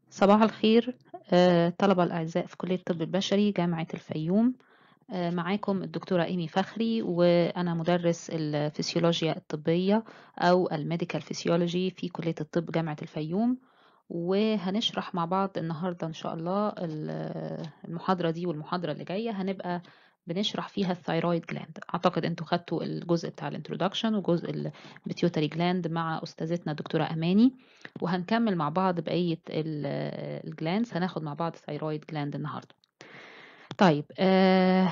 صباح الخير آه، طلبة الأعزاء في كلية الطب البشري جامعة الفيوم آه، معاكم الدكتورة إيمي فخري وأنا مدرس الفسيولوجيا الطبية أو الميديكال فيسيولوجي في كلية الطب جامعة الفيوم وهنشرح مع بعض النهاردة إن شاء الله المحاضرة دي والمحاضرة اللي جاية هنبقى بنشرح فيها الثايرويد جلاند اعتقد انتوا خدتوا الجزء بتاع الانترودكشن وجزء البيتيوتري جلاند مع استاذتنا الدكتوره اماني وهنكمل مع بعض بقيه الجلاندز هناخد مع بعض الثايرويد جلاند النهارده طيب آه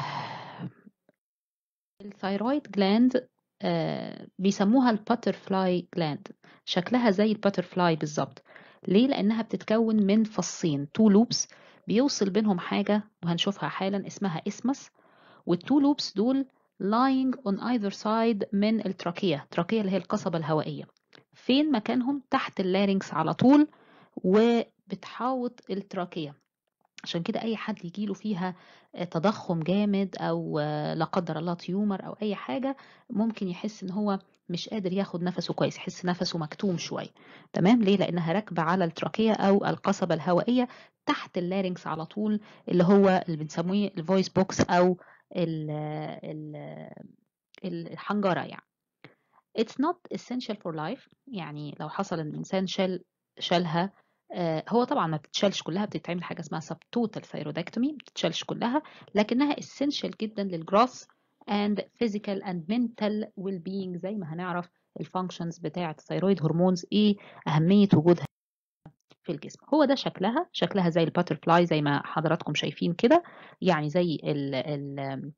الثايرويد جلاند آه بيسموها الباترفلاي جلاند شكلها زي الباترفلاي بالظبط ليه لانها بتتكون من فصين تو لوبس بيوصل بينهم حاجه وهنشوفها حالا اسمها اسمس والتو لوبس دول lying on either side من التراكية التراكية اللي هي القصبة الهوائية فين مكانهم تحت اللارynx على طول وبتحاوط التراكية عشان كده اي حد يجيله فيها تضخم جامد او لا قدر الله تيومر او اي حاجة ممكن يحس ان هو مش قادر ياخد نفسه كويس يحس نفسه مكتوم شوية تمام ليه لانها راكبة على التراكية او القصبة الهوائية تحت اللارynx على طول اللي هو اللي بنسميه الفويس بوكس او ال ال الحنجرة يعني it's not essential for life يعني لو حصل ان الانسان شال شالها هو طبعا ما بتتشالش كلها بتتعمل حاجه اسمها subtotal thyroidectomy ما بتتشالش كلها لكنها essential جدا للجروث and physical and mental well being زي ما هنعرف الفانكشنز بتاعه الثيرويد هرمونز ايه اهميه وجودها في الجسم هو ده شكلها شكلها زي الباترفلاي زي ما حضراتكم شايفين كده يعني زي ال ال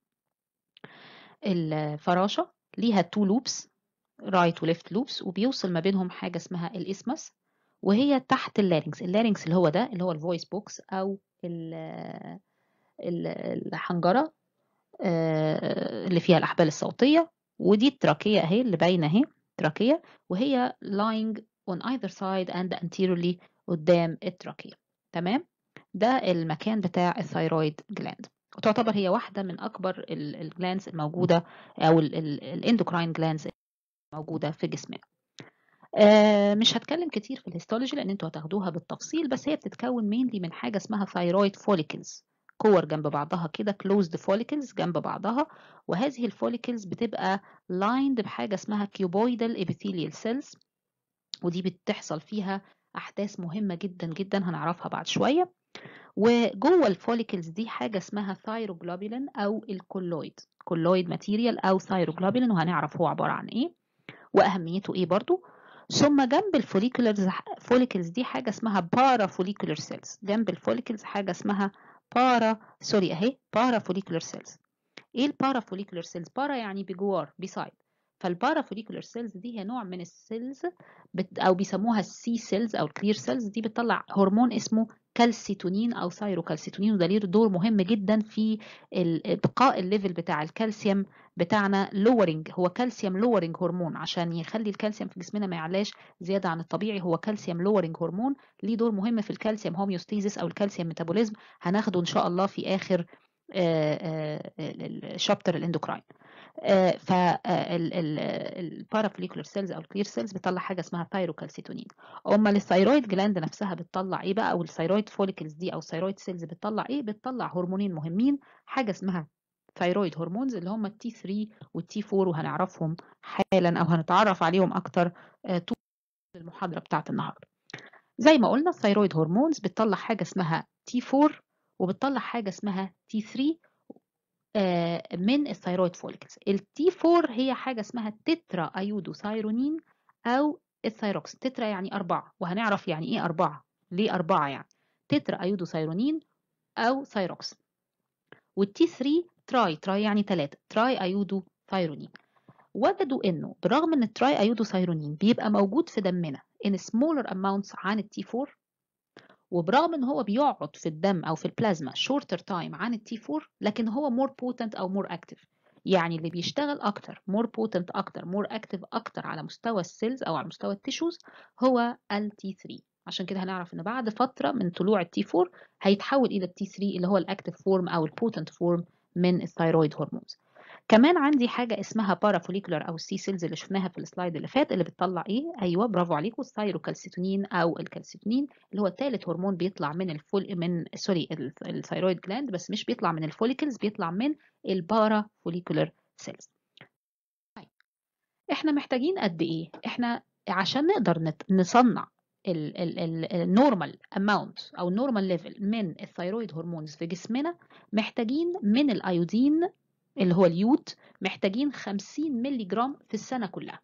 الفراشة ليها تو لوبس رايت وليفت لوبس وبيوصل ما بينهم حاجة اسمها الاسمس وهي تحت اللارynx اللارynx اللي هو ده اللي هو الفويس بوكس او الحنجرة اللي فيها الأحبال الصوتية ودي التراكية اهي اللي باينة اهي تراكية وهي lying on either side and anteriorly قدام التراكية تمام ده المكان بتاع الثايرويد جلاند وتعتبر هي واحدة من أكبر الجلاندز الموجودة أو الاندوكراين جلاندز الموجودة في جسمنا آه مش هتكلم كتير في الهيستولوجي لأن انتوا هتاخدوها بالتفصيل بس هي بتتكون مينلي من حاجة اسمها ثايرويد فوليكلز كور جنب بعضها كده closed follicles جنب بعضها وهذه الفوليكلز بتبقى lined بحاجة اسمها cuboidal epithelial cells ودي بتحصل فيها احداث مهمه جدا جدا هنعرفها بعد شويه وجوه الفوليكلز دي حاجه اسمها ثايروجلوبولين او الكولويد كولويد ماتيريال او ثايروجلوبولين وهنعرف هو عباره عن ايه واهميته ايه برضو ثم جنب الفوليكولرز فوليكلز دي حاجه اسمها بارا فوليكولر سيلز جنب الفوليكلز حاجه اسمها بارا سوري اهي بارا فوليكولر سيلز ايه البارا فوليكولر سيلز بارا يعني بجوار بيسايد فالبارافوليكولر سيلز دي هي نوع من السيلز بت او بيسموها السي سيلز او الكلير سيلز دي بتطلع هرمون اسمه كالسيتونين او ثايروكالسيتونين وده ليه دور مهم جدا في بقاء الليفل بتاع الكالسيوم بتاعنا لورنج هو كالسيوم لورنج هرمون عشان يخلي الكالسيوم في جسمنا ما يعلاش زياده عن الطبيعي هو كالسيوم لورنج هرمون ليه دور مهم في الكالسيوم هوميوستيزيس او الكالسيوم ميتابوليزم هناخده ان شاء الله في اخر شابتر الاندوكراين فالبارافوليكولر سيلز او الكلير سيلز بتطلع حاجه اسمها ثايروكالسيتونين امال الثايرويد جلاند نفسها بتطلع ايه بقى او الثايرويد فوليكلز دي او الثايرويد سيلز بتطلع ايه بتطلع هرمونين مهمين حاجه اسمها ثايرويد هرمونز اللي هم التي 3 والتي 4 وهنعرفهم حالا او هنتعرف عليهم اكتر طول المحاضره بتاعت النهارده زي ما قلنا الثايرويد هرمونز بتطلع حاجه اسمها تي 4 وبتطلع حاجه اسمها تي 3 من الثايرويد فوليكلز التي 4 هي حاجه اسمها تترا ايودوثايرونين او الثايروكس تترا يعني أربعة وهنعرف يعني ايه أربعة ليه أربعة يعني تترا ايودوثايرونين او ثايروكس والتي 3 تراي تراي يعني ثلاثة تراي ايودوثايرونين وجدوا انه برغم ان التراي ايودوثايرونين بيبقى موجود في دمنا in smaller amounts عن التي 4 وبرغم ان هو بيقعد في الدم او في البلازما شورتر تايم عن التي 4 لكن هو مور بوتنت او مور اكتف يعني اللي بيشتغل اكتر مور بوتنت اكتر مور اكتف اكتر على مستوى السيلز او على مستوى التيشوز هو التي 3 عشان كده هنعرف ان بعد فتره من طلوع التي 4 هيتحول الى التي 3 اللي هو الاكتف فورم او البوتنت فورم من الثايرويد هرمونز كمان عندي حاجه اسمها بارافوليكولار او السي سيلز اللي شفناها في السلايد اللي فات اللي بتطلع ايه ايوه برافو عليكم الثايروكالسيتونين او الكالسيتونين اللي هو الثالث هرمون بيطلع من الفول من سوري الثايرويد جلاند بس مش بيطلع من الفوليكلز بيطلع من البارافوليكولار سيلز طيب احنا محتاجين قد ايه احنا عشان نقدر نصنع النورمال اماونت او النورمال ليفل من الثايرويد هرمونز في جسمنا محتاجين من الايودين اللي هو اليود محتاجين 50 مللي جرام في السنة كلها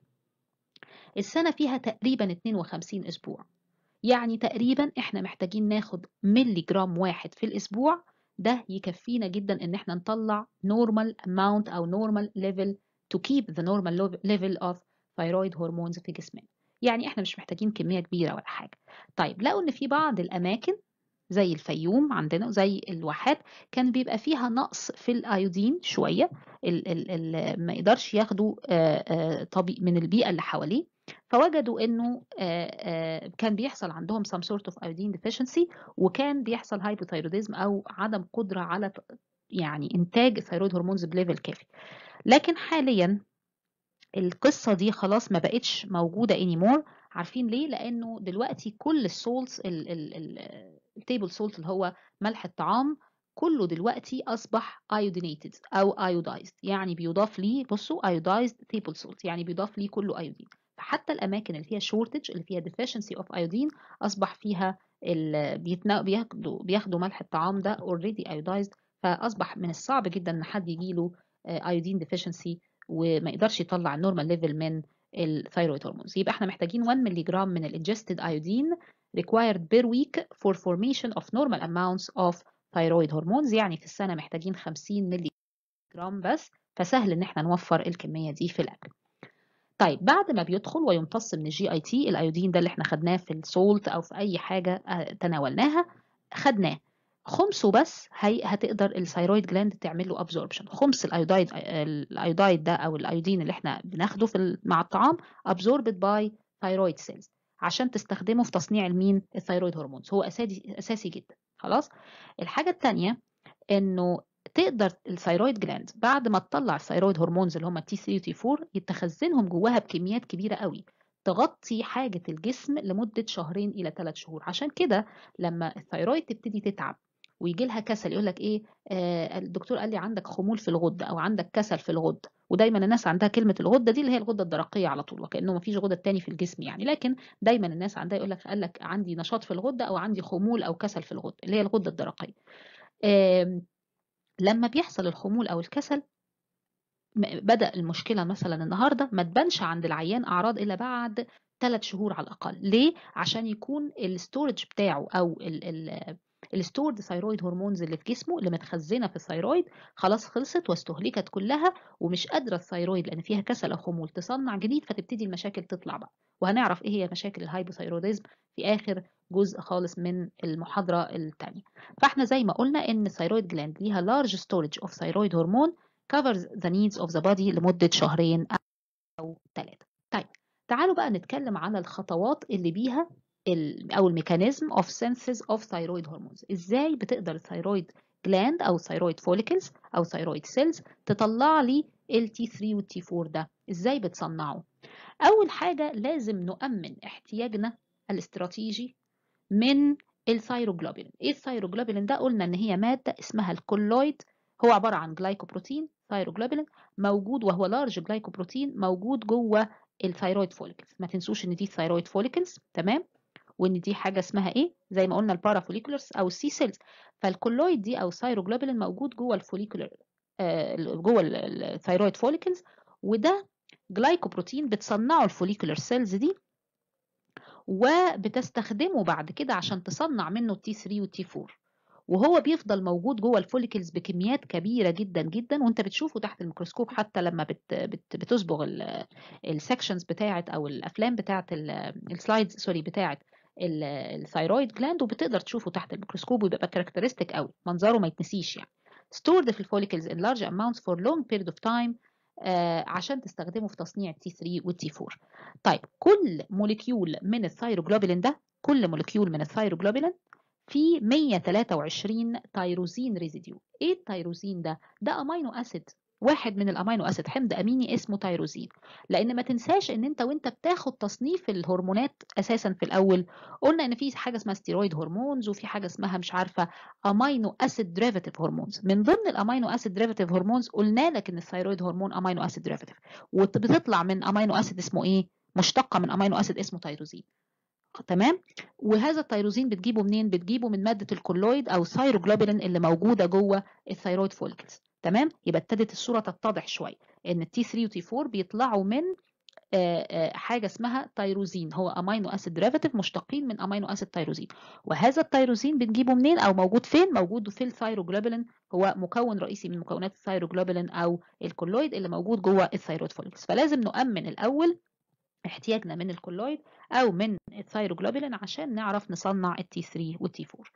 السنة فيها تقريبا 52 أسبوع يعني تقريبا احنا محتاجين ناخد ملي جرام واحد في الأسبوع ده يكفينا جدا ان احنا نطلع normal amount او normal level to keep the normal level of thyroid hormones في جسمنا يعني احنا مش محتاجين كمية كبيرة ولا حاجة طيب لقوا ان في بعض الاماكن زي الفيوم عندنا وزي الواحات كان بيبقى فيها نقص في الايودين شويه ال ال ال ما يقدرش ياخدوا طبيعي من البيئه اللي حواليه فوجدوا انه كان بيحصل عندهم some sort of iodine deficiency وكان بيحصل hypothyroidism او عدم قدره على يعني انتاج الثيرويد هرمونز بليفل كافي لكن حاليا القصه دي خلاص ما بقتش موجوده anymore عارفين ليه لانه دلوقتي كل السولتس التيبل سولت اللي هو ملح الطعام كله دلوقتي اصبح ايودينيتد او ايودايزد يعني بيضاف ليه بصوا ايودايزد تيبل سولت يعني بيضاف ليه كله ايودين فحتى الاماكن اللي فيها شورتج اللي فيها deficiency اوف ايودين اصبح فيها بياخدوا بياخدوا ملح الطعام ده اوريدي ايودايزد فاصبح من الصعب جدا ان حد يجيله ايودين deficiency وما يقدرش يطلع النورمال ليفل من الثايرويد هرمونز يبقى احنا محتاجين 1 مللي جرام من الانجستد ايودين required per week for formation of normal amounts of thyroid hormones يعني في السنة محتاجين 50 مللي جرام بس فسهل ان احنا نوفر الكمية دي في الاكل طيب بعد ما بيدخل ويمتص من الجي اي تي الايودين ده اللي احنا خدناه في السولت او في اي حاجة تناولناها خدناه خمسه بس هي هتقدر الثايرويد جلاند تعمل له ابزوربشن خمس الايودايد الايودايد ده او الايودين اللي احنا بناخده في مع الطعام absorbed by thyroid cells عشان تستخدمه في تصنيع المين الثايرويد هرمونز هو اساسي اساسي جدا خلاص الحاجه الثانيه انه تقدر الثايرويد جلاند بعد ما تطلع الثايرويد هرمونز اللي هم تي 3 وتي 4 يتخزنهم جواها بكميات كبيره قوي تغطي حاجه الجسم لمده شهرين الى ثلاث شهور عشان كده لما الثايرويد تبتدي تتعب ويجي لها كسل يقول لك ايه آه الدكتور قال لي عندك خمول في الغده او عندك كسل في الغده ودايما الناس عندها كلمه الغده دي اللي هي الغده الدرقيه على طول وكانه ما فيش غده تاني في الجسم يعني لكن دايما الناس عندها يقول لك قال لك عندي نشاط في الغده او عندي خمول او كسل في الغده اللي هي الغده الدرقيه آه لما بيحصل الخمول او الكسل بدا المشكله مثلا النهارده ما تبانش عند العيان اعراض الا بعد ثلاث شهور على الاقل ليه عشان يكون الستورج بتاعه او ال ال الستورد ثايرويد هرمونز اللي في جسمه اللي متخزنه في الثايرويد خلاص خلصت واستهلكت كلها ومش قادره الثايرويد لان فيها كسل او خمول تصنع جديد فتبتدي المشاكل تطلع بقى وهنعرف ايه هي مشاكل الهايبوثايروديزم في اخر جزء خالص من المحاضره الثانيه فاحنا زي ما قلنا ان الثايرويد جلاند ليها لارج ستورج اوف ثايرويد هرمون covers the needs of the body لمده شهرين او ثلاثه طيب تعالوا بقى نتكلم على الخطوات اللي بيها او الميكانيزم اوف سينثيز اوف ثايرويد هرمونز ازاي بتقدر الثايرويد جلاند او ثايرويد فوليكلز او ثايرويد سيلز تطلع لي ال T3 وال T4 ده ازاي بتصنعه اول حاجه لازم نؤمن احتياجنا الاستراتيجي من الثايروجلوبولين ايه الثايروجلوبولين ده قلنا ان هي ماده اسمها الكولويد هو عباره عن جلايكوبروتين ثايروجلوبولين موجود وهو لارج جلايكوبروتين موجود جوه الثايرويد فوليكلز ما تنسوش ان دي ثايرويد فوليكلز تمام وان دي حاجه اسمها ايه زي ما قلنا البارافوليكولرز او السي سيلز فالكولويد دي او الثايروجلوبولين موجود جوه الفوليكولر آه جوه الثايرويد فوليكلز وده جلايكوبروتين بتصنعه الفوليكولر سيلز دي وبتستخدمه بعد كده عشان تصنع منه التي 3 والتي 4 وهو بيفضل موجود جوه الفوليكلز بكميات كبيره جدا جدا وانت بتشوفه تحت الميكروسكوب حتى لما بت بت بتصبغ السكشنز بتاعت او الافلام بتاعت السلايدز سوري بتاعت الثايرويد جلاند وبتقدر تشوفه تحت الميكروسكوب ويبقى كاركترستيك قوي منظره ما يتنسيش يعني stored في الفوليكلز in large amounts for long period of time آه عشان تستخدمه في تصنيع التي 3 والتي 4 طيب كل موليكيول من الثايروجلوبولين ده كل موليكيول من الثايروجلوبولين في 123 تيروزين ريزيديو ايه التيروزين ده ده امينو اسيد واحد من الامينو اسيد حمض اميني اسمه تيروزين لان ما تنساش ان انت وانت بتاخد تصنيف الهرمونات اساسا في الاول قلنا ان في حاجه اسمها ستيرويد هرمونز وفي حاجه اسمها مش عارفه امينو اسيد ديريفاتيف هرمونز من ضمن الامينو اسيد ديريفاتيف هرمونز قلنا لك ان الثيرويد هرمون امينو اسيد ديريفاتيف وبتطلع من امينو اسيد اسمه ايه مشتقه من امينو اسيد اسمه تيروزين تمام وهذا التيروزين بتجيبه منين بتجيبه من ماده الكولويد او الثيروجلوبولين اللي موجوده جوه الثيرويد فولكلز تمام يبقى ابتدت الصوره تتضح شويه ان التي 3 وتي 4 بيطلعوا من حاجه اسمها تيروزين هو امينو اسيد ديريفاتيف مشتقين من امينو اسيد تيروزين وهذا التيروزين بنجيبه منين او موجود فين موجود في الثيروجلوبولين هو مكون رئيسي من مكونات الثيروجلوبولين او الكولويد اللي موجود جوه الثيرويد فولكلز فلازم نؤمن الاول احتياجنا من الكولويد او من الثيروجلوبولين عشان نعرف نصنع التي 3 والتي 4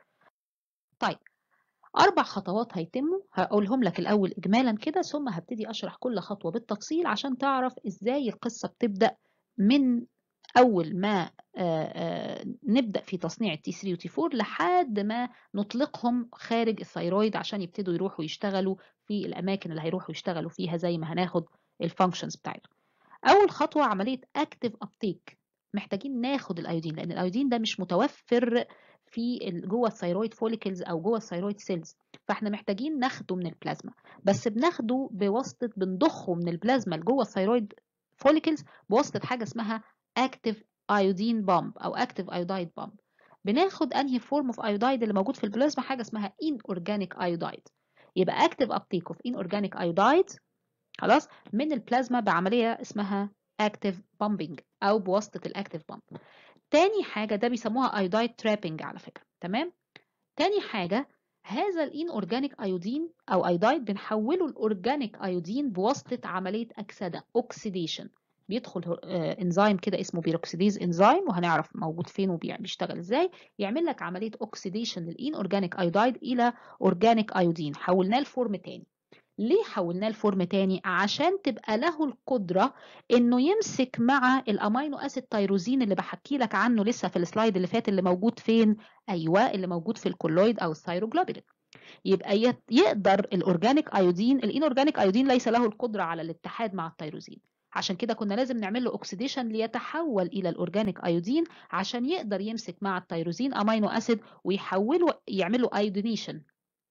طيب أربع خطوات هيتموا هقولهم لك الأول إجمالا كده ثم هبتدي أشرح كل خطوة بالتفصيل عشان تعرف إزاي القصة بتبدأ من أول ما آآ آآ نبدأ في تصنيع التي 3 وتي 4 لحد ما نطلقهم خارج الثيرويد عشان يبتدوا يروحوا يشتغلوا في الأماكن اللي هيروحوا يشتغلوا فيها زي ما هناخد الفانكشنز بتاعتهم. أول خطوة عملية أكتيف أبتيك محتاجين ناخد الأيودين لأن الأيودين ده مش متوفر في جوه الثيرويد فوليكلز او جوه الثيرويد سيلز فاحنا محتاجين ناخده من البلازما بس بناخده بواسطه بنضخه من البلازما لجوه الثيرويد فوليكلز بواسطه حاجه اسمها اكتيف ايودين بامب او اكتيف ايودايد بامب بناخد انهي فورم اوف ايودايد اللي موجود في البلازما حاجه اسمها ان اورجانيك ايودايد يبقى اكتيف ابتيك اوف ان اورجانيك ايودايد خلاص من البلازما بعمليه اسمها اكتيف بامبنج او بواسطه الاكتيف بامب تاني حاجة ده بيسموها ايودايد ترابنج على فكرة تمام تاني حاجة هذا الان اورجانيك ايودين او ايودايد بنحوله الاورجانيك ايودين بواسطة عملية اكسدة اوكسيديشن بيدخل انزيم كده اسمه بيروكسيديز انزيم وهنعرف موجود فين وبيشتغل ازاي يعمل لك عملية اوكسيديشن للان اورجانيك ايودايد الى اورجانيك ايودين حولناه لفورم تاني ليه حولناه لفورم تاني عشان تبقى له القدرة انه يمسك مع الامينو اسيد تيروزين اللي بحكي لك عنه لسه في السلايد اللي فات اللي موجود فين ايوه اللي موجود في الكولويد او الثيروجلوبولين يبقى يقدر الاورجانيك ايودين الانورجانيك ايودين ليس له القدرة على الاتحاد مع التيروزين عشان كده كنا لازم نعمل له اوكسيديشن ليتحول الى الاورجانيك ايودين عشان يقدر يمسك مع التيروزين امينو اسيد ويحوله يعمل له ايودينيشن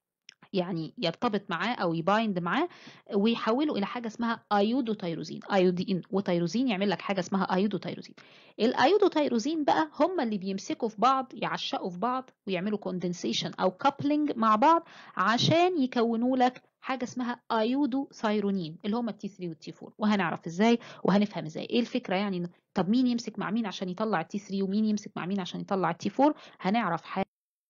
يعني يرتبط معاه او يبايند معاه ويحوله الى حاجه اسمها ايودوتيروزين ايودين وتيروزين يعمل لك حاجه اسمها ايودوتيروزين الايودوتيروزين بقى هم اللي بيمسكوا في بعض يعشقوا في بعض ويعملوا كوندنسيشن او كابلنج مع بعض عشان يكونوا لك حاجه اسمها ايودو ثايرونين اللي هم التي 3 والتي 4 وهنعرف ازاي وهنفهم ازاي ايه الفكره يعني طب مين يمسك مع مين عشان يطلع التي 3 ومين يمسك مع مين عشان يطلع التي 4 هنعرف حاجه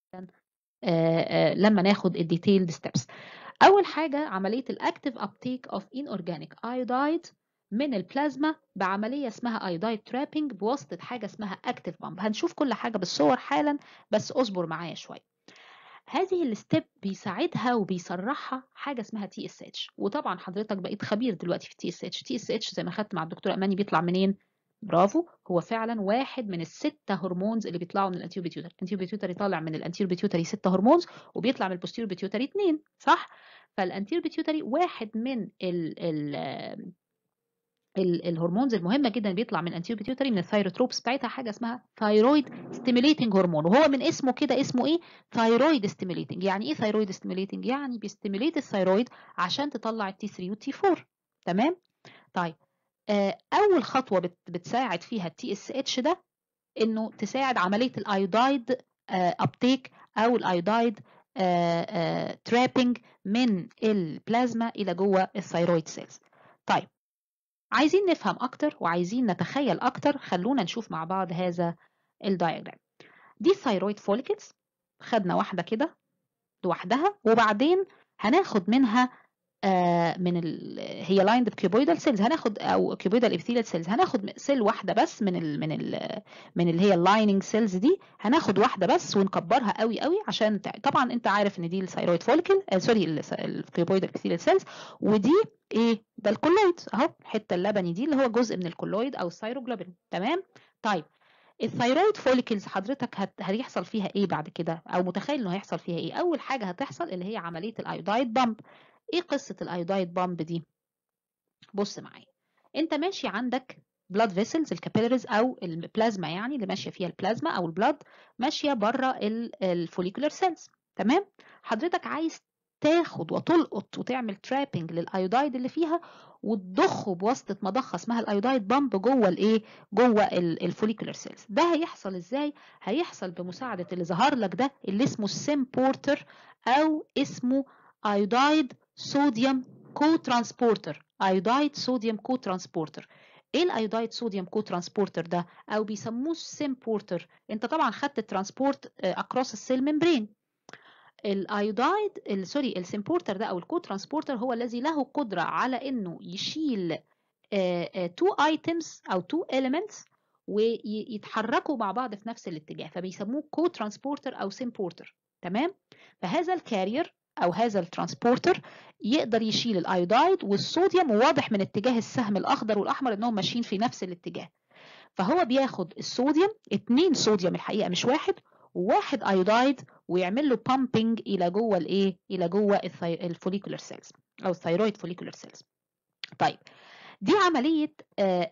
آآ آآ لما ناخد الديتيلد ستيبس اول حاجه عمليه الاكتيف ابتيك اوف ان اورجانيك ايودايد من البلازما بعمليه اسمها ايودايد ترابنج بواسطه حاجه اسمها اكتيف بامب هنشوف كل حاجه بالصور حالا بس اصبر معايا شويه هذه الستيب بيساعدها وبيسرعها حاجه اسمها تي اس اتش وطبعا حضرتك بقيت خبير دلوقتي في تي اس اتش تي اس اتش زي ما خدت مع الدكتوره اماني بيطلع منين برافو هو فعلا واحد من الستة هرمونز اللي بيطلعوا من الانتيرو بيتيوتري الانتيرو بيتيوتري طالع من الانتيرو بيتيوتري ستة هرمونز وبيطلع من البوستيرو بيتيوتري اتنين صح فالانتيرو بيتيوتري واحد من ال ال ال الهرمونز المهمة جدا بيطلع من الانتيرو بيتيوتري من الثايروتروبس بتاعتها حاجة اسمها ثايرويد ستيميليتنج هرمون وهو من اسمه كده اسمه ايه ثايرويد ستيميليتنج يعني ايه ثايرويد ستيميليتنج يعني بيستيميليت الثايرويد عشان تطلع التي 3 والتي 4 تمام طيب اول خطوه بتساعد فيها التي اس اتش ده انه تساعد عمليه الايودايد ابتيك او الايودايد ترابنج من البلازما الى جوه الثيرويد سيلز طيب عايزين نفهم اكتر وعايزين نتخيل اكتر خلونا نشوف مع بعض هذا الدايجرام دي الثيرويد فوليكلز خدنا واحده كده لوحدها وبعدين هناخد منها آه من ال هي لايند بكيوبويدال سيلز هناخد او كيوبويدال ابيثيليال سيلز هناخد سيل واحده بس من ال من ال من اللي هي اللايننج سيلز دي هناخد واحده بس ونكبرها قوي قوي عشان طبعا انت عارف ان دي الثيرويد فوليكل آه سوري الكيوبويدال ابيثيليال سيلز ودي ايه ده الكولويد اهو الحته اللبني دي اللي هو جزء من الكولويد او الثيروجلوبين تمام طيب الثيرويد فوليكلز حضرتك هت... هيحصل فيها ايه بعد كده او متخيل انه هيحصل فيها ايه اول حاجه هتحصل اللي هي عمليه الايودايد بامب ايه قصه الايودايد بامب دي بص معايا انت ماشي عندك blood vessels الكابيلاريز او البلازما يعني اللي ماشيه فيها البلازما او البلاد ماشيه بره الفوليكولار سيلز تمام حضرتك عايز تاخد وتلقط وتعمل ترابنج للايودايد اللي فيها وتضخه بواسطه مضخه اسمها الايودايد بامب جوه الايه جوه الفوليكولار سيلز ده هيحصل ازاي هيحصل بمساعده اللي ظهر لك ده اللي اسمه السيم بورتر او اسمه ايودايد صوديوم كو ترانسبورتر ايودايد صوديوم كو ترانسبورتر ايه الايودايد صوديوم كو ترانسبورتر ده او بيسموه السيم بورتر انت طبعا خدت الترانسبورت اكروس السيل ممبرين الايودايد سوري السيمبورتر ده او الكو ترانسبورتر هو الذي له قدره على انه يشيل تو ايتمز او تو elements ويتحركوا مع بعض في نفس الاتجاه فبيسموه كو ترانسبورتر او سيمبورتر تمام فهذا الكارير او هذا الترانسبورتر يقدر يشيل الايودايد والصوديوم وواضح من اتجاه السهم الاخضر والاحمر انهم ماشيين في نفس الاتجاه فهو بياخد الصوديوم اتنين صوديوم الحقيقه مش واحد وواحد ايودايد ويعمل له بامبنج الى جوه الايه الى جوه الفوليكولار سيلز او الثيرويد فوليكولار سيلز طيب دي عمليه آآ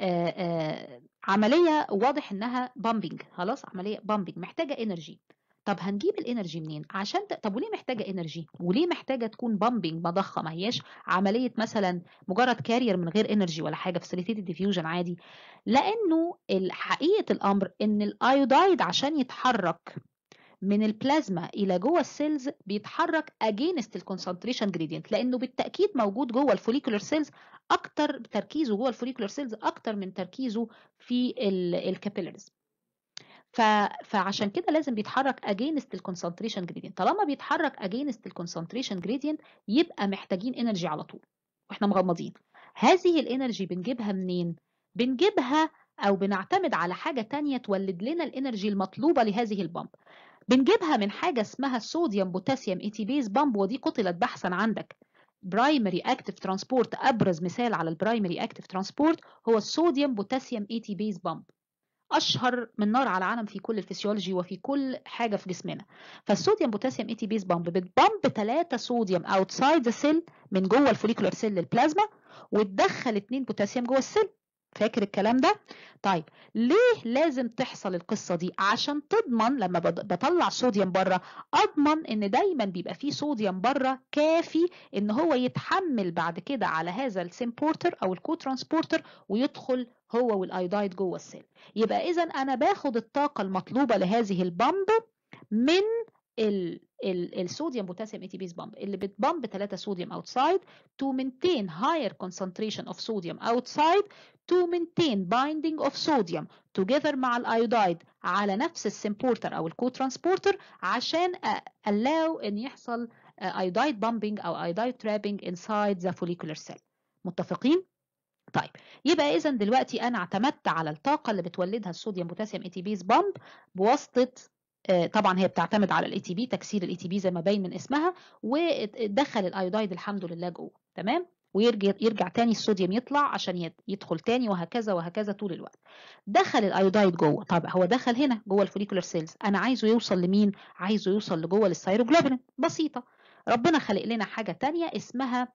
آآ عمليه واضح انها بامبنج خلاص عمليه بامبنج محتاجه انرجي طب هنجيب الانرجي منين عشان ت... طب وليه محتاجه انرجي وليه محتاجه تكون بامبنج مضخه ما هياش عمليه مثلا مجرد كارير من غير انرجي ولا حاجه فاسيليتيد ديفيوجن عادي لانه حقيقه الامر ان الايودايد عشان يتحرك من البلازما الى جوه السيلز بيتحرك اجينست الكونسنتريشن جريدينت لانه بالتاكيد موجود جوه الفوليكولر سيلز اكتر تركيزه جوه الفوليكولر سيلز اكتر من تركيزه في الكابيلاريز ف... فعشان كده لازم بيتحرك اجينست الكونسنتريشن جريدينت طالما بيتحرك اجينست الكونسنتريشن جريدينت يبقى محتاجين انرجي على طول واحنا مغمضين هذه الانرجي بنجيبها منين بنجيبها او بنعتمد على حاجه تانية تولد لنا الانرجي المطلوبه لهذه البامب بنجيبها من حاجه اسمها صوديوم بوتاسيوم اي تي بيز بامب ودي قتلت بحثا عندك برايمري اكتيف ترانسبورت ابرز مثال على البرايمري اكتيف ترانسبورت هو الصوديوم بوتاسيوم اي تي بيز بامب اشهر من نار على العالم في كل الفسيولوجي وفي كل حاجه في جسمنا فالصوديوم بوتاسيوم اي تي بيز بامب بتبامب 3 صوديوم اوتسايد ذا سيل من جوه الفوليكولار سيل للبلازما وتدخل 2 بوتاسيوم جوه السيل فاكر الكلام ده طيب ليه لازم تحصل القصه دي عشان تضمن لما بطلع صوديوم بره اضمن ان دايما بيبقى فيه صوديوم بره كافي ان هو يتحمل بعد كده على هذا السيمبورتر او الكو ترانسبورتر ويدخل هو والايودايد جوه السيل يبقى اذا انا باخد الطاقه المطلوبه لهذه البامب من ال ال الصوديوم بوتاسيوم اي تي بيز بامب اللي بتبامب 3 صوديوم اوتسايد to maintain higher concentration of sodium outside to maintain binding of sodium together مع الايودايد على نفس السيمبورتر او الكو ترانسبورتر عشان allow ان يحصل ايودايد بامبنج او ايودايد ترابنج inside the follicular cell متفقين؟ طيب يبقى اذا دلوقتي انا اعتمدت على الطاقه اللي بتولدها الصوديوم بوتاسيوم اي تي بيز بامب بواسطه طبعا هي بتعتمد على الاي تي بي تكسير الاي تي بي زي ما باين من اسمها ودخل الايودايد الحمد لله جوه تمام ويرجع يرجع تاني الصوديوم يطلع عشان يدخل تاني وهكذا وهكذا طول الوقت دخل الايودايد جوه طب هو دخل هنا جوه الفوليكولار سيلز انا عايزه يوصل لمين عايزه يوصل لجوه للثيروجلوبولين بسيطه ربنا خلق لنا حاجه تانية اسمها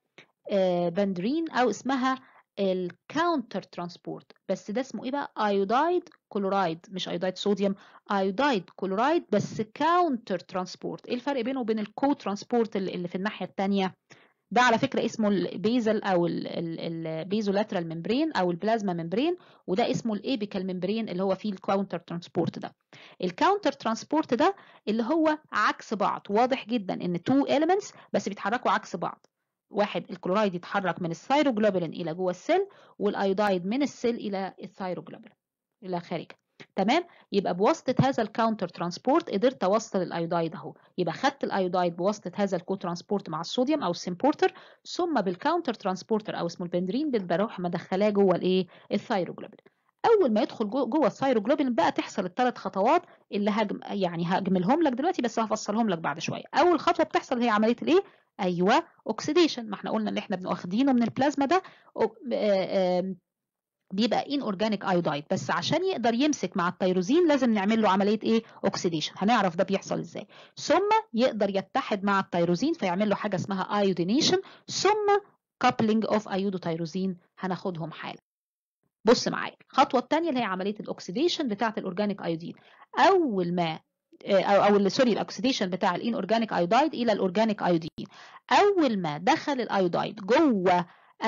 بندرين او اسمها الكاونتر ترانسبورت بس ده اسمه ايه بقى ايودايد كلورايد مش ايودايد صوديوم ايودايد كلورايد بس كاونتر ترانسبورت ايه الفرق بينه وبين الكو ترانسبورت اللي في الناحيه الثانيه ده على فكره اسمه البيزل او البيزولاترال ممبرين او البلازما ممبرين وده اسمه الايبيكال ممبرين اللي هو فيه الكاونتر ترانسبورت ده الكاونتر ترانسبورت ده اللي هو عكس بعض واضح جدا ان تو elements بس بيتحركوا عكس بعض واحد الكلورايد يتحرك من الثيروجلوبولين الى جوه السيل والايودايد من السيل الى الثيروجلوبولين الى خارجه تمام يبقى بواسطه هذا الكاونتر ترانسبورت قدرت اوصل الايودايد اهو يبقى خدت الايودايد بواسطه هذا الكو ترانسبورت مع الصوديوم او السيمبورتر ثم بالكاونتر ترانسبورتر او اسمه البندرين بروح مدخلاه جوه الايه الثيروجلوبولين اول ما يدخل جوه, جوه الثيروجلوبولين بقى تحصل الثلاث خطوات اللي هجم يعني هجملهم لك دلوقتي بس هفصلهم لك بعد شويه اول خطوه بتحصل هي عمليه الايه ايوه اوكسيديشن ما احنا قلنا ان احنا واخدينه من البلازما ده بيبقى ان اورجانيك ايودايد بس عشان يقدر يمسك مع التيروزين لازم نعمل له عمليه ايه اوكسيديشن هنعرف ده بيحصل ازاي ثم يقدر يتحد مع التيروزين فيعمل له حاجه اسمها ايودينيشن ثم coupling of ايودوتيروزين هناخدهم حالا بص معايا الخطوه الثانيه اللي هي عمليه الاكسيديشن بتاعه الاورجانيك ايودين اول ما او او سوري الاكسيديشن بتاع الان اورجانيك ايودايد الى الاورجانيك ايودين اول ما دخل الايودايد جوه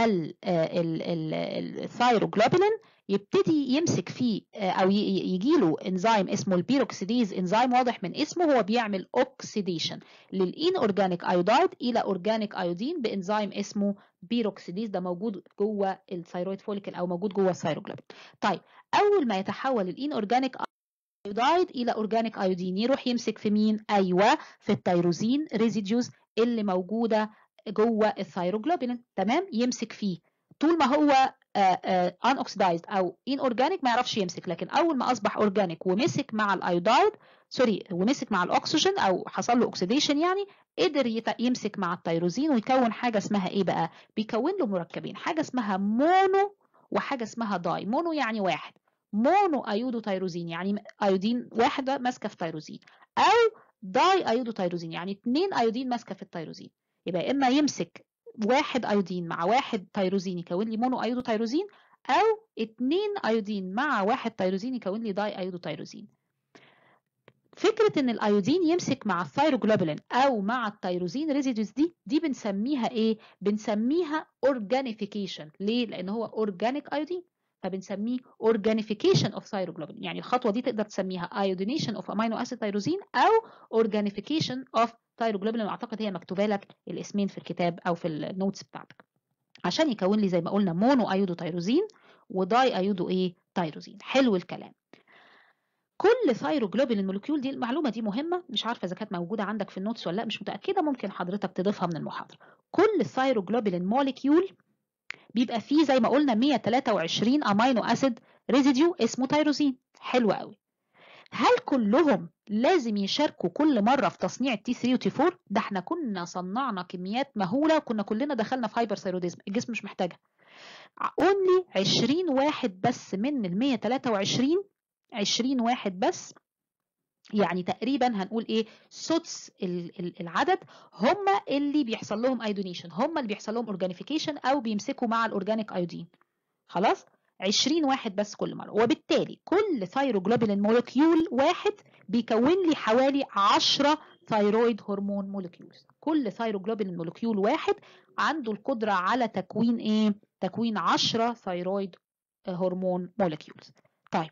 الثايروجلوبولين يبتدي يمسك فيه او يجي له انزيم اسمه البيروكسيديز انزيم واضح من اسمه هو بيعمل اوكسيديشن للان اورجانيك ايودايد الى اورجانيك ايودين بانزيم اسمه بيروكسيديز ده موجود جوه الثايرويد فوليكل او موجود جوه الثايروجلوبين طيب اول ما يتحول الان اورجانيك ايودايد الى اورجانيك ايودين يروح يمسك في مين ايوه في التيروزين ريزيديوز اللي موجوده جوه الثايروجلوبولين تمام يمسك فيه طول ما هو ان اوكسيدايزد او ان اورجانيك ما يعرفش يمسك لكن اول ما اصبح اورجانيك ومسك مع الايودايد سوري ومسك مع الاكسجين او حصل له اوكسيديشن يعني قدر يمسك مع التيروزين ويكون حاجه اسمها ايه بقى بيكون له مركبين حاجه اسمها مونو وحاجه اسمها داي مونو يعني واحد مونو ايودو تيروزين يعني ايودين واحده ماسكه في تيروزين او داي ايودو تيروزين يعني اثنين ايودين ماسكه في التيروزين يبقى اما يمسك واحد ايودين مع واحد تيروزين يكون لي مونو ايودو تيروزين او اتنين ايودين مع واحد تيروزين يكون لي داي ايودو تيروزين فكرة ان الايودين يمسك مع الثايروجلوبولين او مع التيروزين ريزيدوز دي دي بنسميها ايه بنسميها اورجانيفيكيشن ليه لان هو اورجانيك ايودين فبنسميه organification of thyroglobulin يعني الخطوه دي تقدر تسميها iodination of amino acid tyrosine او organification of thyroglobulin واعتقد هي مكتوبه لك الاسمين في الكتاب او في النوتس بتاعتك عشان يكون لي زي ما قلنا مونو ايودو تيروزين وداي ايودو ايه تيروزين حلو الكلام كل ثايروجلوبولين مولكيول دي المعلومه دي مهمه مش عارفه اذا كانت موجوده عندك في النوتس ولا لا مش متاكده ممكن حضرتك تضيفها من المحاضره كل ثايروجلوبولين مولكيول بيبقى فيه زي ما قلنا 123 امينو اسيد ريزيديو اسمه تيروزين حلو قوي هل كلهم لازم يشاركوا كل مره في تصنيع التي 3 وتي 4 ده احنا كنا صنعنا كميات مهوله وكنا كلنا دخلنا في هايبر ثايروديزم الجسم مش محتاجها اونلي 20 واحد بس من ال 123 20 واحد بس يعني تقريبا هنقول ايه سدس العدد هم اللي بيحصل لهم ايودينيشن هم اللي بيحصل لهم اورجانيفيكيشن او بيمسكوا مع الاورجانيك ايودين خلاص 20 واحد بس كل مره وبالتالي كل ثايروجلوبولين مولكيول واحد بيكون لي حوالي 10 ثايرويد هرمون مولكيولز كل ثايروجلوبولين مولكيول واحد عنده القدره على تكوين ايه تكوين 10 ثايرويد هرمون مولكيولز طيب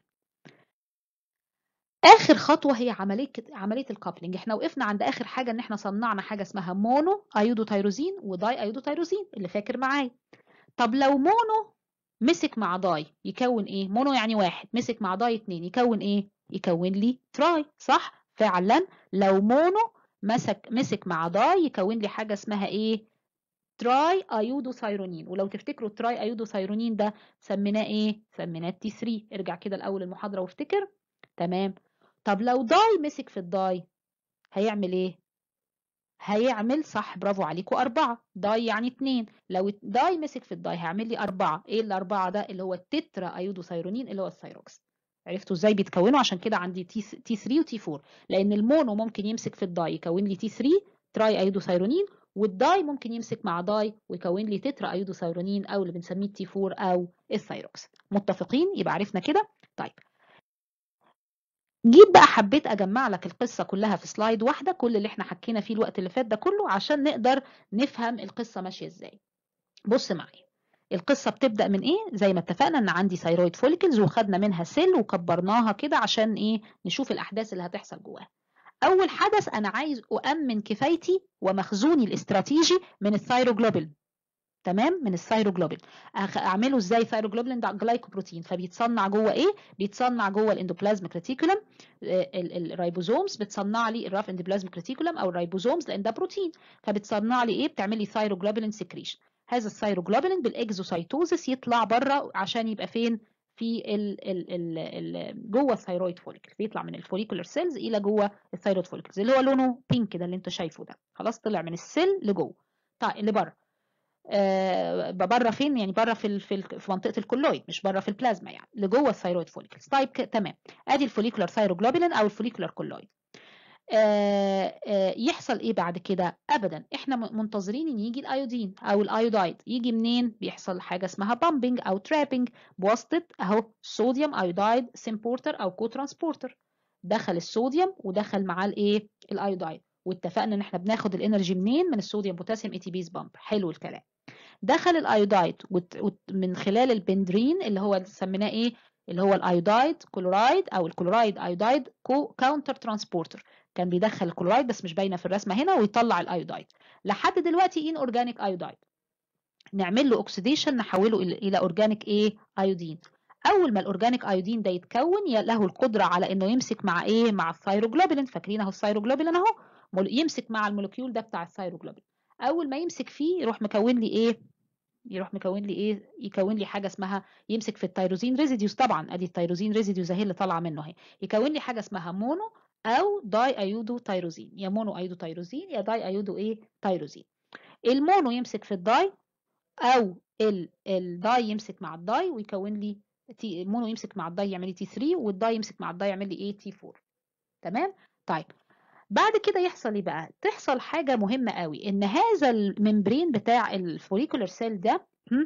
اخر خطوه هي عمليه عمليه الكابلنج احنا وقفنا عند اخر حاجه ان احنا صنعنا حاجه اسمها مونو ايودوتيروزين وداي ايودوتيروزين اللي فاكر معايا طب لو مونو مسك مع داي يكون ايه مونو يعني واحد مسك مع داي اتنين يكون ايه يكون لي تراي صح فعلا لو مونو مسك مسك مع داي يكون لي حاجه اسمها ايه تراي ايودوثايرونين ولو تفتكروا التراي ايودوثايرونين ده سميناه ايه سميناه تي 3 ارجع كده الاول المحاضره وافتكر تمام طب لو داي مسك في الداي هيعمل ايه هيعمل صح برافو عليكم أربعة داي يعني اتنين لو داي مسك في الداي هيعمل لي أربعة ايه الأربعة ده اللي هو التترا أيودوثايرونين اللي هو الثايروكس عرفتوا ازاي بيتكونوا عشان كده عندي تي تي 3 وتي 4 لان المونو ممكن يمسك في الداي يكون لي تي 3 تراي ايودوثايرونين والداي ممكن يمسك مع داي ويكون لي تترا ايودوثايرونين او اللي بنسميه التي 4 او الثايروكس متفقين يبقى عرفنا كده طيب جيت بقى حبيت اجمع لك القصه كلها في سلايد واحده كل اللي احنا حكينا فيه الوقت اللي فات ده كله عشان نقدر نفهم القصه ماشيه ازاي بص معايا القصه بتبدا من ايه زي ما اتفقنا ان عندي ثايرويد فوليكلز وخدنا منها سيل وكبرناها كده عشان ايه نشوف الاحداث اللي هتحصل جواها اول حدث انا عايز اؤمن كفايتي ومخزوني الاستراتيجي من الثايروجلوبين تمام من الثايروجلوبين اعمله ازاي ثايروجلوبين ده جلايكوبروتين فبيتصنع جوه ايه بيتصنع جوه الاندوبلازميك ريتيكولم الرايبوزومز بتصنع لي الراف اندوبلازميك ريتيكولم او الرايبوزومز لان ده بروتين فبتصنع لي ايه بتعمل لي ثايروجلوبين سكريشن هذا الثايروجلوبين بالاكزوسايتوزس يطلع بره عشان يبقى فين في ال ال ال ال جوه الثايرويد فوليكل بيطلع من الفوليكولر سيلز الى جوه الثايرويد فوليكلز اللي هو لونه بينك ده اللي انت شايفه ده خلاص طلع من السيل لجوه طيب اللي بره آه بره فين يعني بره في في في منطقه الكولويد مش بره في البلازما يعني لجوه الثايرويد فوليكلز طيب تمام ادي الفوليكولار ثايروجلوبولين او الفوليكولار كولويد آه آه يحصل ايه بعد كده ابدا احنا منتظرين ان يجي الايودين او الايودايد يجي منين بيحصل حاجه اسمها بامبنج او ترابنج بواسطه اهو صوديوم ايودايد سيمبورتر او كو ترانسبورتر دخل الصوديوم ودخل معاه الايه الايودايد واتفقنا ان احنا بناخد الانرجي منين من الصوديوم بوتاسيوم اي تي بيز بامب حلو الكلام دخل الايودايد من خلال البندرين اللي هو سميناه ايه اللي هو الايودايد كلورايد او الكلورايد ايودايد كاونتر ترانسبورتر كان بيدخل الكلورايد بس مش باينه في الرسمه هنا ويطلع الايودايد لحد دلوقتي ان اورجانيك ايودايد نعمل له اوكسيديشن نحوله الى اورجانيك ايه ايودين اول ما الاورجانيك ايودين ده يتكون له القدره على انه يمسك مع ايه مع الثايروجلوبولين فاكرين اهو الثايروجلوبولين اهو يمسك مع المولكيول ده بتاع الثايروجلوبولين اول ما يمسك فيه يروح مكون لي ايه يروح مكون لي ايه يكون لي حاجه اسمها يمسك في التيروزين ريزيديوز طبعا ادي التيروزين ريزيديوز اهي اللي طالعه منه اهي يكون لي حاجه اسمها مونو او داي ايودو تيروزين يا مونو ايودو تيروزين يا داي ايودو ايه تيروزين المونو يمسك في الداي او الداي يمسك مع الداي ويكون لي تي المونو يمسك مع الداي يعمل لي تي 3 والداي يمسك مع الداي يعمل لي ايه تي 4 تمام طيب بعد كده يحصل ايه بقى تحصل حاجه مهمه قوي ان هذا الممبرين بتاع الفوليكولر سيل ده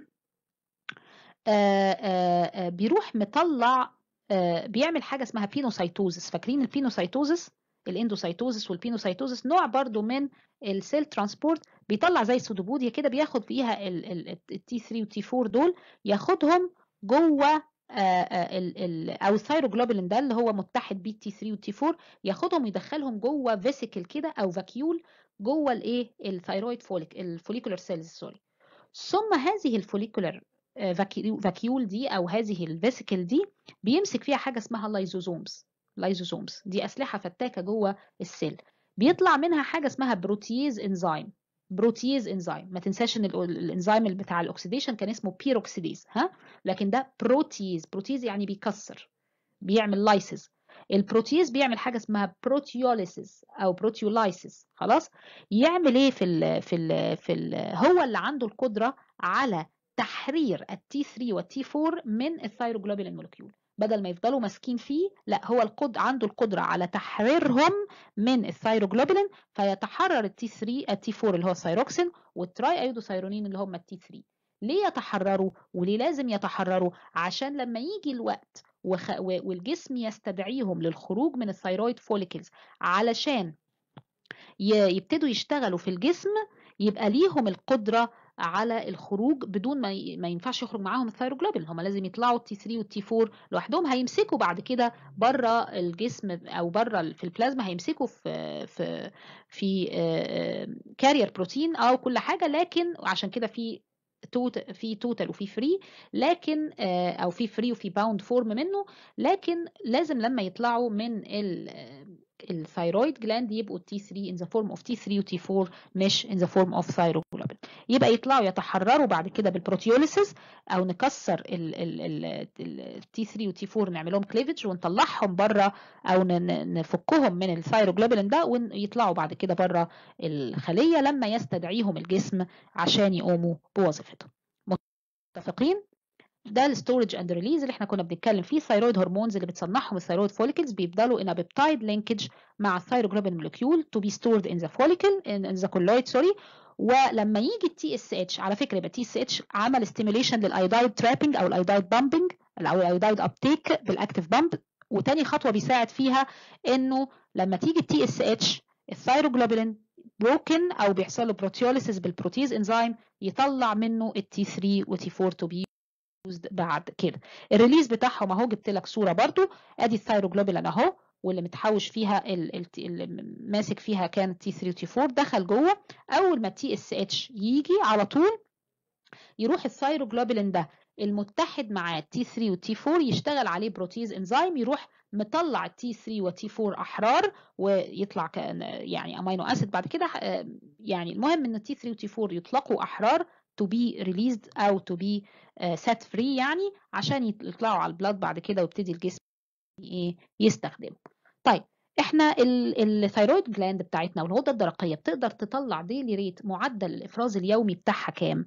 آآ آآ بيروح مطلع بيعمل حاجه اسمها بينوسايتوزس فاكرين البينوسايتوزس الاندوسايتوزس والبينوسايتوزس نوع برضو من السيل ترانسبورت بيطلع زي السودوبوديا كده بياخد فيها التي 3 والتي 4 دول ياخدهم جوه ال ال او الثايروجلوبولين ده اللي هو متحد بيه تي 3 وتي 4 ياخدهم ويدخلهم جوه فيسيكل كده او فاكيول جوه الايه الثايرويد فوليك الفوليكولر سيلز سوري ثم هذه الفوليكولر فاكيول دي او هذه الفيسيكل دي بيمسك فيها حاجه اسمها لايزوزومز لايزوزومز دي اسلحه فتاكه جوه السيل بيطلع منها حاجه اسمها بروتيز انزيم بروتيز انزيم ما تنساش ان الانزيم اللي بتاع الاكسيديشن كان اسمه بيروكسيديز ها لكن ده بروتيز بروتيز يعني بيكسر بيعمل لايسز البروتيز بيعمل حاجه اسمها بروتيوليسيس او بروتيولايسيس خلاص يعمل ايه في ال في ال في ال هو اللي عنده القدره على تحرير التي 3 والتي 4 من الثايروجلوبولين مولكيول بدل ما يفضلوا ماسكين فيه لا هو القد عنده القدره على تحريرهم من الثايروجلوبولين فيتحرر التي 3 التي 4 اللي هو الثايروكسين والتراي ايودوثايرونين اللي هم التي 3 ليه يتحرروا وليه لازم يتحرروا عشان لما يجي الوقت وخ... والجسم يستدعيهم للخروج من الثايرويد فوليكلز علشان ي... يبتدوا يشتغلوا في الجسم يبقى ليهم القدره على الخروج بدون ما ما ينفعش يخرج معاهم الثايروجلوبين هم لازم يطلعوا التي 3 والتي 4 لوحدهم هيمسكوا بعد كده بره الجسم او بره في البلازما هيمسكوا في في في كارير بروتين او كل حاجه لكن عشان كده في توتال في توتال وفي فري لكن او في فري وفي باوند فورم منه لكن لازم لما يطلعوا من الثايرويد جلاند يبقوا تي 3 in the form of T3 و T4 مش in the form of thyroglobulin يبقى يطلعوا يتحرروا بعد كده بالبروتيوليسيس او نكسر ال T 3 و T4 نعمل لهم كليفج ونطلعهم بره او نفكهم من الثايروجلوبولين ده ويطلعوا بعد كده بره الخليه لما يستدعيهم الجسم عشان يقوموا بوظيفتهم متفقين ده الستورج اند ريليز اللي احنا كنا بنتكلم فيه الثايرويد هرمونز اللي بتصنعهم الثايرويد فوليكلز بيفضلوا ان بيبتايد لينكج مع الثايروجلوبين مولكيول تو بي ستورد ان ذا فوليكل ان ذا كولويد سوري ولما يجي التي اس اتش على فكره يبقى التي اس اتش عمل ستيميوليشن للايودايد ترابنج او الايودايد بامبنج او الايودايد ابتيك بالاكتيف بامب وتاني خطوه بيساعد فيها انه لما تيجي التي اس اتش الثايروجلوبولين بروكن او بيحصل له بروتيوليسيس بالبروتيز انزيم يطلع منه التي 3 وتي 4 تو بي بعد كده الريليز بتاعهم اهو جبت لك صوره برضو ادي الثايروجلوبولين اهو واللي متحوش فيها اللي ماسك فيها كان تي 3 وتي 4 دخل جوه اول ما التي اس اتش يجي على طول يروح الثايروجلوبولين ده المتحد مع التي 3 والتي 4 يشتغل عليه بروتيز انزيم يروح مطلع التي 3 والتي 4 احرار ويطلع يعني امينو اسيد بعد كده يعني المهم ان التي 3 والتي 4 يطلقوا احرار to be released او to be uh, set free يعني عشان يطلعوا على البلاد بعد كده ويبتدي الجسم ايه يستخدمه طيب احنا الثيرويد جلاند بتاعتنا والغده الدرقيه بتقدر تطلع ديلي ريت معدل الافراز اليومي بتاعها كام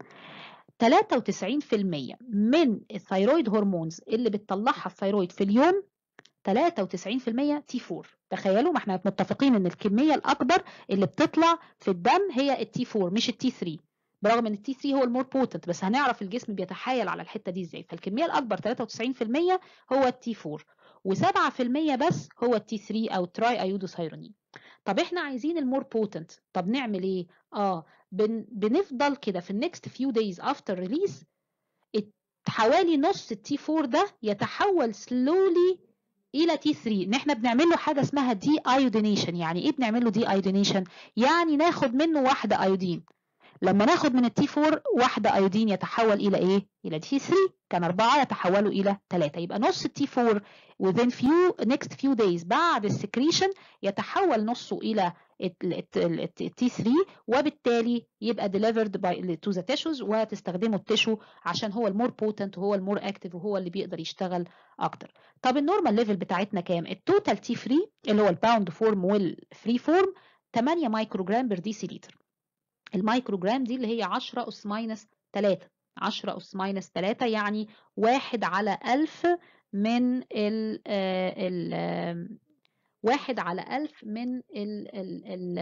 93% من الثيرويد هرمونز اللي بتطلعها الثيرويد في اليوم 93% تي 4 تخيلوا ما احنا متفقين ان الكميه الاكبر اللي بتطلع في الدم هي التي 4 مش التي 3 برغم ان التي 3 هو المور بوتنت بس هنعرف الجسم بيتحايل على الحته دي ازاي فالكميه الاكبر 93% هو التي 4 و7% بس هو التي 3 او تراي ايودوثايرونين طب احنا عايزين المور بوتنت طب نعمل ايه اه بن بنفضل كده في النكست فيو دايز افتر ريليز حوالي نص التي 4 ده يتحول سلولي الى تي 3 ان احنا بنعمل له حاجه اسمها دي ايودينيشن يعني ايه بنعمل له دي ايودينيشن يعني ناخد منه واحده ايودين لما ناخد من التي 4 واحده ايودين يتحول الى ايه الى تي 3 كان أربعة يتحولوا إلى ثلاثة يبقى نص التي 4 within few next few days بعد السكريشن يتحول نصه إلى التي 3 وبالتالي يبقى delivered by to the tissues وتستخدمه التشو عشان هو المور بوتنت وهو المور اكتف وهو اللي بيقدر يشتغل اكتر طب النورمال ليفل بتاعتنا كام التوتال تي 3 اللي هو الباوند فورم والفري فورم 8 مايكروجرام بر ديسيليتر المايكروجرام دي اللي هي 10 اس ماينس 3 10 أس ماينس 3 يعني واحد على ألف من ال ال واحد على ألف من ال ال ال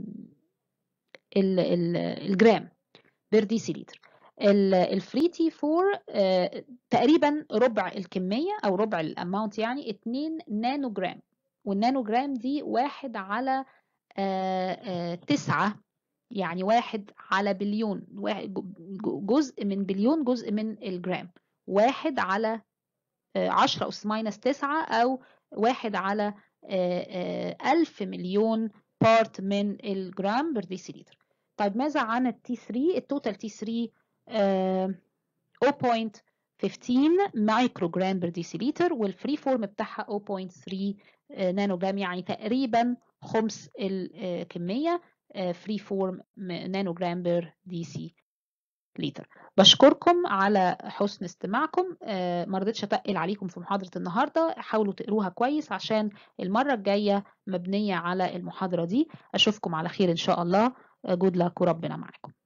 ال ال الجرام بير ديسيليتر الفري تي 4 تقريبا ربع الكمية أو ربع الأماونت يعني 2 نانو جرام والنانو جرام دي واحد على تسعة يعني واحد على بليون جزء من بليون جزء من الجرام واحد على عشرة أس ماينس تسعة أو واحد على ألف مليون بارت من الجرام بر ديسيليتر طيب ماذا عن التي 3 التوتال تي 3 0.15 مايكروجرام بر ديسيليتر والفري فورم بتاعها 0.3 نانو جرام يعني تقريبا خمس الكميه فري فورم نانو جرام بير دي سي لتر بشكركم على حسن استماعكم ما رضيتش اتقل عليكم في محاضره النهارده حاولوا تقروها كويس عشان المره الجايه مبنيه على المحاضره دي اشوفكم على خير ان شاء الله جود لك وربنا معاكم